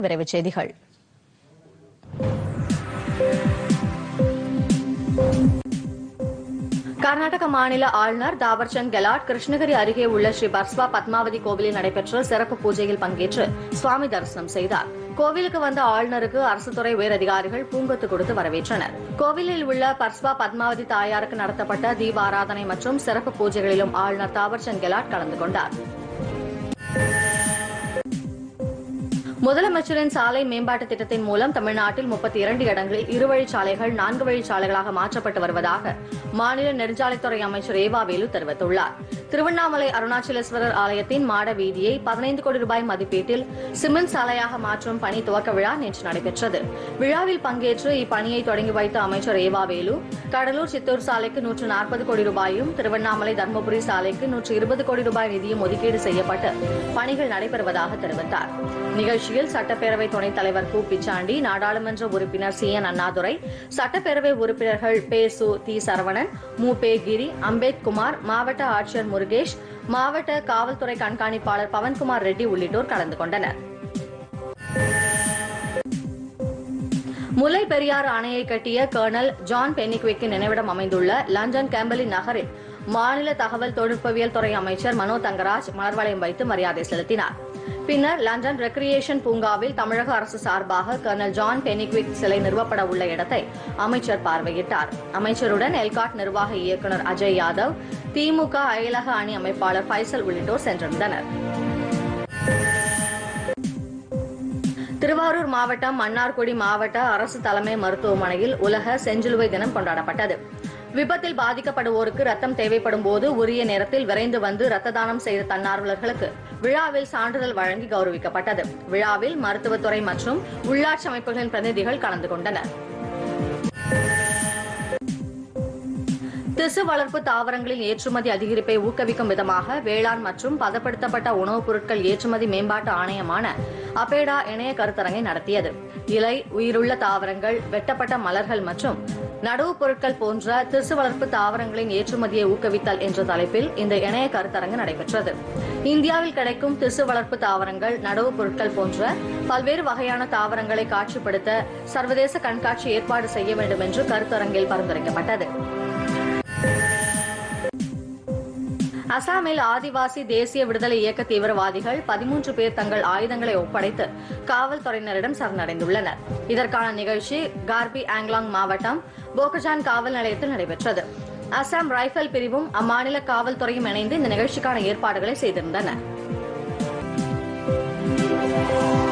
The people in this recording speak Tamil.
விரைவுச் செய்திகள் கர்நாடக மாநில ஆளுநர் தாவர்சந்த் கெலாட் கிருஷ்ணகிரி அருகே உள்ள ஸ்ரீ பர்ஸ்வா பத்மாவதி கோவிலில் நடைபெற்ற சிறப்பு பூஜையில் பங்கேற்று சுவாமி தரிசனம் செய்தார் கோவிலுக்கு வந்த ஆளுநருக்கு அரசு துறை உயரதிகாரிகள் பூங்கொத்து கொடுத்து வரவேற்றனர் கோவிலில் உள்ள பர்ஸ்வா பத்மாவதி தாயாருக்கு நடத்தப்பட்ட தீபாராதனை மற்றும் சிறப்பு பூஜைகளிலும் ஆளுநர் தாவர்சந்த் கெலாட் கலந்து கொண்டார் முதலமைச்சரின் சாலை மேம்பாட்டு திட்டத்தின் மூலம் தமிழ்நாட்டில் முப்பத்தி இரண்டு இடங்களில் இருவழிச்சாலைகள் நான்கு வழிச்சாலைகளாக மாற்றப்பட்டு வருவதாக மாநில நெடுஞ்சாலைத்துறை அமைச்சர் ஏவா வேலு தெரிவித்துள்ளார் திருவண்ணாமலை அருணாச்சலேஸ்வரர் ஆலயத்தின் மாட வீதியை பதினைந்து கோடி ரூபாய் மதிப்பீட்டில் சிமெண்ட் சாலையாக மாற்றும் பணி துவக்க விழா நேற்று நடைபெற்றது விழாவில் பங்கேற்று இப்பணியை தொடங்கி வைத்த அமைச்சர் ஏவா வேலு கடலூர் சித்தூர் சாலைக்கு நூற்று நாற்பது கோடி ரூபாயும் திருவண்ணாமலை தருமபுரி சாலைக்கு நூற்று இருபது கோடி ரூபாய் நிதியும் ஒதுக்கீடு செய்யப்பட்டு பணிகள் நடைபெறுவதாக தெரிவித்தார் நிகழ்ச்சியில் சட்டப்பேரவை துணைத் தலைவர் கு பிச்சாண்டி நாடாளுமன்ற உறுப்பினர் சி என் அண்ணாதுரை சட்டப்பேரவை உறுப்பினர்கள் பே சு தி சரவணன் மு பே கிரி அம்பேத்குமார் மாவட்ட ஆட்சியர் முருகேஷ் மாவட்ட காவல்துறை கண்காணிப்பாளர் பவன்குமார் ரெட்டி உள்ளிட்டோர் கலந்து கொண்டனர் முல்லை பெரியாறு அணையை கட்டிய கர்னல் ஜான் பென்னிக்விக்கின் நினைவிடம் அமைந்துள்ள லண்டன் கேம்பலி நகரில் மாநில தகவல் தொழில்நுட்பவியல் துறை அமைச்சர் மனோ தங்கராஜ் மலர்வளையம் வைத்து மரியாதை செலுத்தினார் பின்னர் லண்டன் ரெக்ரியேஷன் பூங்காவில் தமிழக அரசு சார்பாக கர்னல் ஜான் பெனிக்விக் சிலை நிறுவப்பட உள்ள இடத்தை அமைச்சர் பார்வையிட்டார் அமைச்சருடன் எல்காட் நிர்வாக இயக்குநர் அஜய் யாதவ் திமுக அயலக அணி அமைப்பாளர் ஃபைசல் உள்ளிட்டோர் சென்றிருந்தனர் திருவாரூர் மாவட்டம் மன்னார்குடி மாவட்ட அரசு தலைமை மருத்துவமனையில் உலக செஞ்சிலுவை தினம் கொண்டாடப்பட்டது விபத்தில் பாதிக்கப்படுவோருக்கு ரத்தம் தேவைப்படும் போது உரிய நேரத்தில் விரைந்து வந்து ரத்த தானம் செய்த தன்னார்வலர்களுக்கு விழாவில் சான்றிதழ் வழங்கி கௌரவிக்கப்பட்டது விழாவில் மருத்துவத்துறை மற்றும் உள்ளாட்சி அமைப்புகளின் பிரதிநிதிகள் கலந்து கொண்டனர் திசு வளர்ப்பு தாவரங்களின் ஏற்றுமதி அதிகரிப்பை ஊக்குவிக்கும் விதமாக வேளாண் மற்றும் பதப்படுத்தப்பட்ட உணவுப் பொருட்கள் ஏற்றுமதி மேம்பாட்டு ஆணையமான அபேடா இணைய கருத்தரங்கை நடத்தியது இலை உயிருள்ள தாவரங்கள் வெட்டப்பட்ட மலர்கள் மற்றும் நடவுப் பொருட்கள் போன்ற திசு வளர்ப்பு தாவரங்களின் ஏற்றுமதியை ஊக்குவித்தல் என்ற தலைப்பில் இந்த இணைய கருத்தரங்கு நடைபெற்றது இந்தியாவில் கிடைக்கும் திசு வளர்ப்பு தாவரங்கள் நடவுப் பொருட்கள் போன்ற பல்வேறு வகையான தாவரங்களை காட்சிப்படுத்த சர்வதேச கண்காட்சி ஏற்பாடு செய்ய வேண்டும் என்று கருத்தரங்கில் பரிந்துரைக்கப்பட்டது அசாமில் ஆதிவாசி தேசிய விடுதலை இயக்க தீவிரவாதிகள் பதிமூன்று பேர் தங்கள் ஆயுதங்களை ஒப்படைத்து காவல்துறையினரிடம் சரணடைந்துள்ளனர் இதற்கான நிகழ்ச்சி கார்பி ஆங்லாங் மாவட்டம் போகஜான் காவல் நிலையத்தில் நடைபெற்றது அசாம் ரைபிள் பிரிவும் அம்மாநில காவல்துறையும் இணைந்து இந்த நிகழ்ச்சிக்கான ஏற்பாடுகளை செய்திருந்தனர்